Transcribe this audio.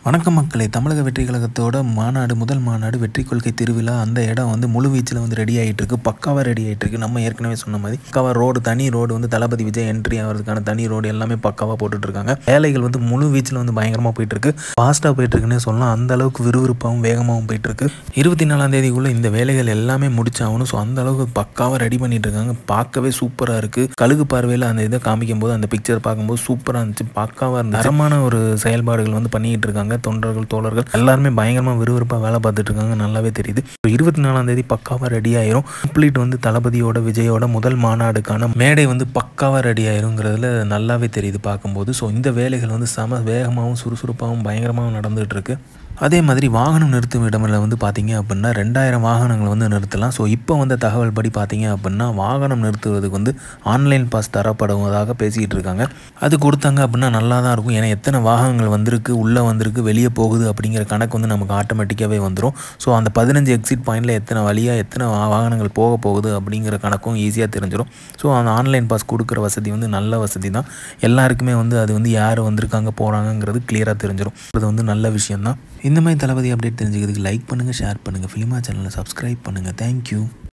வணக்கம் மக்களே தமிழக வெற்றி கழகத்தோட மாநாடு முதல் மாநாடு வெற்றி கொள்கை திருவிழா அந்த இடம் வந்து முழு வீச்சில் வந்து ரெடி ஆகிட்டு இருக்கு பக்காவாக ரெடி ஆகிட்டு இருக்கு நம்ம ஏற்கனவே சொன்ன மாதிரி பக்காவாக ரோடு தனி ரோடு வந்து தளபதி விஜய் என்ட்ரி ஆகிறதுக்கான தனி ரோடு எல்லாமே பக்காவாக போட்டுட்டு இருக்காங்க வேலைகள் வந்து முழு வீச்சில் வந்து பயங்கரமாக போயிட்டு இருக்கு ஃபாஸ்ட்டாக போயிட்டு இருக்குன்னே சொல்லலாம் அந்த அளவுக்கு விறுவிறுப்பாகவும் வேகமாகவும் போயிட்டு இருக்கு இருபத்தி நாலாம் தேதிக்குள்ள இந்த வேலைகள் எல்லாமே முடிச்சாகணும் ஸோ அந்த அளவுக்கு பக்காவாக ரெடி பண்ணிட்டு இருக்காங்க பார்க்கவே சூப்பராக இருக்கு கழுகு பார்வையில் அந்த இதை காமிக்கும் போது அந்த பிக்சர் பார்க்கும்போது சூப்பராக இருந்துச்சு பக்காவாக இருந்துச்சு தரமான ஒரு செயல்பாடுகள் வந்து பண்ணிட்டு இருக்காங்க தொண்டர்கள் தோழர்கள் எல்லாருமே பயங்கரமாக விறுவிறுப்பாக வேலை பார்த்துட்டு இருக்காங்க நல்லாவே தெரியுது இப்போ இருபத்தி நாலாம் தேதி பக்காவாக ரெடி ஆயிரும் கம்ப்ளீட் வந்து தளபதியோட விஜயோட முதல் மாநாடுக்கான மேடை வந்து பக்காவாக ரெடி ஆயிருங்கிறதுல நல்லாவே தெரியுது பார்க்கும்போது ஸோ இந்த வேலைகள் வந்து செம வேகமாகவும் சுறுசுறுப்பாகவும் பயங்கரமாகவும் நடந்துகிட்டு இருக்கு அதே மாதிரி வாகனம் நிறுத்தும் இடமில் வந்து பார்த்தீங்க அப்படின்னா ரெண்டாயிரம் வாகனங்கள் வந்து நிறுத்தலாம் ஸோ இப்போ வந்த தகவல் படி பார்த்தீங்க அப்படின்னா வாகனம் நிறுத்துவதுக்கு வந்து ஆன்லைன் பாஸ் தரப்படுவதாக பேசிக்கிட்டு இருக்காங்க அது கொடுத்தாங்க அப்படின்னா நல்லா தான் இருக்கும் ஏன்னா எத்தனை வாகனங்கள் வந்திருக்கு உள்ளே வந்திருக்கு வெளியே போகுது அப்படிங்கிற கணக்கு வந்து நமக்கு ஆட்டோமேட்டிக்காகவே வந்துடும் ஸோ அந்த பதினஞ்சு எக்ஸிட் பாயிண்டில் எத்தனை வழியாக எத்தனை வா- வாகனங்கள் போக போகுது அப்படிங்கிற கணக்கும் ஈஸியாக தெரிஞ்சிடும் ஸோ அந்த ஆன்லைன் பாஸ் கொடுக்குற வசதி வந்து நல்ல வசதி தான் எல்லாருக்குமே வந்து அது வந்து யார் வந்திருக்காங்க போகிறாங்கங்கிறது கிளியராக தெரிஞ்சிடும் அது வந்து நல்ல விஷயம்தான் இந்த மாதிரி தளபதி அப்டேட் தெரிஞ்சுக்கிறதுக்கு லைக் பண்ணுங்கள் ஷேர் பண்ணுங்கள் ஃபிலிமா சேனலை சப்ஸ்கிரைப் பண்ணுங்கள் தேங்க்யூ